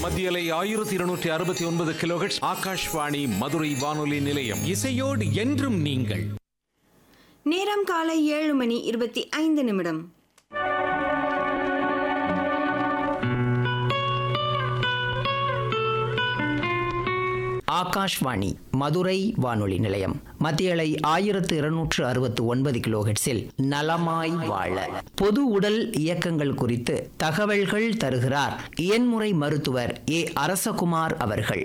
மத்தியலை ஆயிரத்தி இருநூற்றி அறுபத்தி ஒன்பது கிலோஹெட்ஸ் ஆகாஷ்வாணி மதுரை வானொலி நிலையம் இசையோடு என்றும் நீங்கள் நேரம் காலை ஏழு மணி இருபத்தி ஐந்து நிமிடம் ஆகாஷ்வாணி மதுரை வானொலி நிலையம் மத்தியலை ஆயிரத்து இருநூற்று அறுபத்து ஒன்பது கிலோஹெட்ஸில் நலமாய் வாழ பொது உடல் இயக்கங்கள் குறித்து தகவல்கள் தருகிறார் இயன்முறை மருத்துவர் ஏ அரசகுமார் அவர்கள்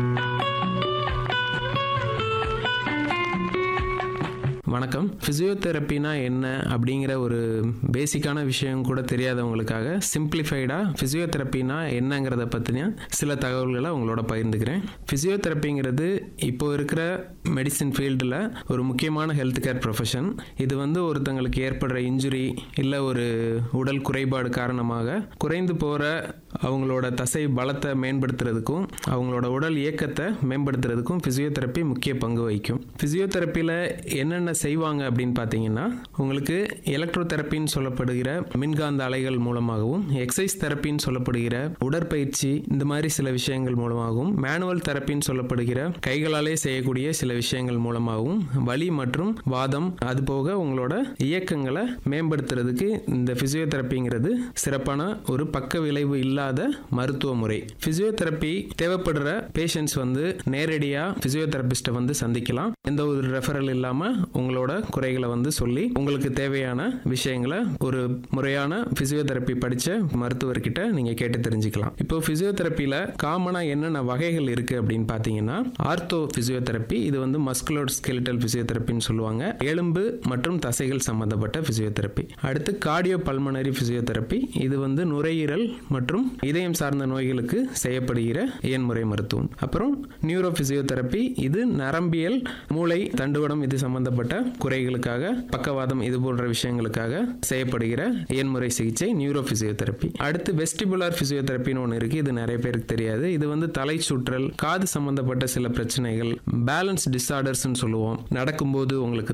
வணக்கம் ஃபிசியோதெரப்பினா என்ன அப்படிங்கிற ஒரு பேசிக்கான விஷயம் கூட தெரியாதவங்களுக்காக சிம்பிளிஃபைடாக ஃபிசியோதெரப்பினா என்னங்கிறத பற்றின சில தகவல்களை உங்களோட பகிர்ந்துக்கிறேன் ஃபிசியோதெரப்பிங்கிறது இப்போ இருக்கிற மெடிசின் ஃபீல்டில் ஒரு முக்கியமான ஹெல்த் கேர் ப்ரொஃபஷன் இது வந்து ஒருத்தங்களுக்கு ஏற்படுற இன்ஜுரி இல்லை ஒரு உடல் குறைபாடு காரணமாக குறைந்து போகிற அவங்களோட தசை பலத்தை மேம்படுத்துறதுக்கும் அவங்களோட உடல் இயக்கத்தை மேம்படுத்துறதுக்கும் ஃபிசியோதெரப்பி முக்கிய பங்கு வகிக்கும் ஃபிசியோதெரப்பியில் என்னென்ன செய்வாங்க அப்படின்னு பார்த்தீங்கன்னா உங்களுக்கு எலக்ட்ரோ தெரப்பின்னு சொல்லப்படுகிற மின்காந்த அலைகள் மூலமாகவும் எக்ஸசைஸ் தெரப்பின்னு சொல்லப்படுகிற உடற்பயிற்சி இந்த மாதிரி சில விஷயங்கள் மூலமாகவும் மேனுவல் தெரப்பின்னு சொல்லப்படுகிற கைகளாலே செய்யக்கூடிய சில விஷயங்கள் மூலமாகவும் வலி மற்றும் வாதம் அது போக உங்களோட இயக்கங்களை மேம்படுத்துறதுக்கு இந்த ஃபிசியோதெரப்பிங்கிறது சிறப்பான ஒரு பக்க விளைவு இல்லாத மருத்துவ முறை ஃபிசியோதெரப்பி தேவைப்படுற பேஷண்ட்ஸ் வந்து நேரடியாக ஃபிசியோதெரபிஸ்ட்டை வந்து சந்திக்கலாம் எந்த ஒரு ரெஃபரல் இல்லாமல் உங்களோட குறைகளை வந்து சொல்லி உங்களுக்கு தேவையான விஷயங்களை ஒரு முறையான ஃபிசியோதெரப்பி படித்த மருத்துவர்கிட்ட நீங்கள் கேட்டு தெரிஞ்சுக்கலாம் இப்போ ஃபிசியோதெரப்பியில் காமனாக என்னென்ன வகைகள் இருக்குது அப்படின்னு பார்த்தீங்கன்னா ஆர்த்தோ ஃபிசியோதெரப்பி இது வந்து மஸ்குலர் ஸ்கெலிட்டல் ஃபிசியோதெரப்பின்னு சொல்லுவாங்க எலும்பு மற்றும் தசைகள் சம்பந்தப்பட்ட ஃபிசியோதெரப்பி அடுத்து கார்டியோ பல்மனரி ஃபிசியோதெரப்பி இது வந்து நுரையீரல் மற்றும் இதயம் சார்ந்த நோய்களுக்கு செய்யப்படுகிற இயன்முறை மருத்துவம் அப்புறம் நியூரோ ஃபிசியோதெரப்பி இது நரம்பியல் மூளை தண்டுவடம் இது சம்பந்தப்பட்ட குறைகளுக்காக பக்கவாதம் இது போன்ற விஷயங்களுக்காக செய்யப்படுகிற இயன்முறை சிகிச்சை நியூரோ ஃபிசியோதெரப்பி அடுத்து வெஸ்டிபுலார் ஃபிசியோதெரப்பின்னு ஒன்று இருக்கு இது நிறைய பேருக்கு தெரியாது இது வந்து தலை சுற்றல் காது சம்பந்தப்பட்ட சில பிரச்சனைகள் பேலன்ஸ் டிஸார்டர்ஸ்னு சொல்லுவோம் நடக்கும்போது உங்களுக்கு